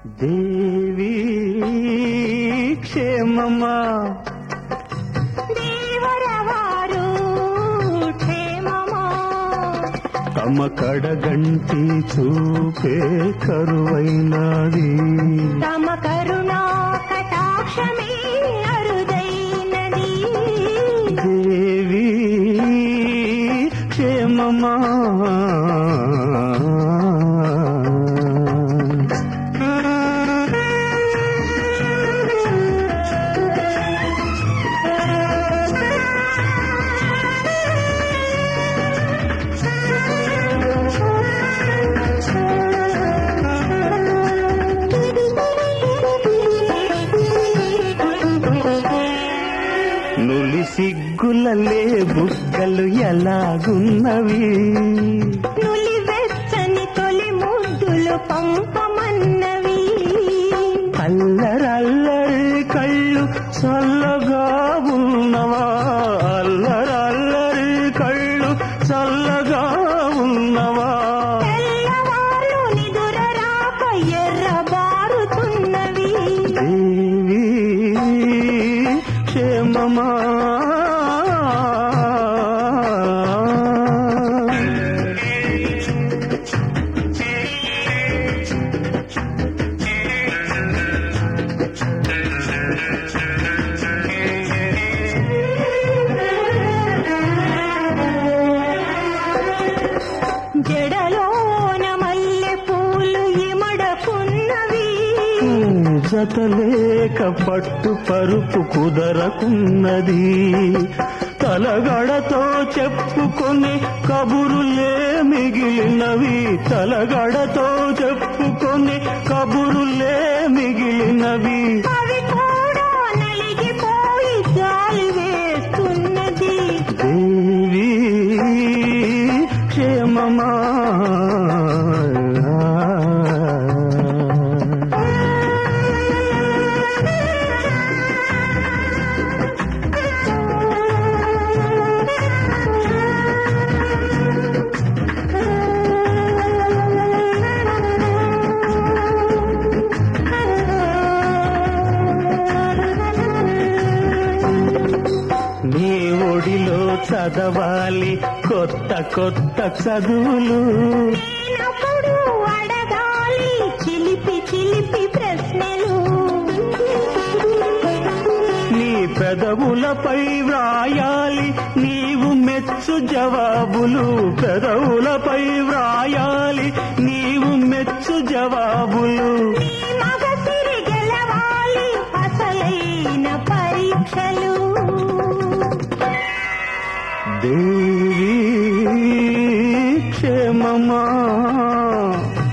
దేవి క్షేమమా దేవరవారు క్షేమమా తమ కడగంటి చూపే కరువైనది తమ కరుణా కటాక్షమే అరుదైనది దేవి క్షేమమా నులి సిగ్గులలే బుగ్గలు ఎలాగున్నవి నులి వెచ్చని తొలి ముద్దులు పంపమన్నవి అల్లరల్లరి కళ్ళు చల్లగా ఉన్నవా అల్లరల్లరి కళ్ళు చల్లగా ఉన్నవా తెల్లవారు నిదుర రాక ఎర్రబారుతున్నవి దేవి క్షేమమా జడలోన మల్లె పూలు ఇమడకున్నవి జతలేక పట్టు పరుపు కుదరకున్నది తలగడతో చెప్పుకొని కబురులే మిగిలినవి తలగడతో చెప్పుకొని కబురులే మిగిలినవి అవి కూడా నలిగిపోయి జాలి వేస్తున్నది దేవి క్షేమమా నీ ఒడిలో చదవాలి కొత్త కొత్త చదువులు నేనప్పుడు అడగాలి చిలిపి చిలిపి ప్రశ్నలు నీ పెదవులపై వ్రాయాలి నీవు మెచ్చు జవాబులు పెదవులపై వ్రాయాలి నీవు మెచ్చు జవాబులు నీ మగసిరి గెలవాలి అసలైన పరీక్షలు దేవి క్షేమమా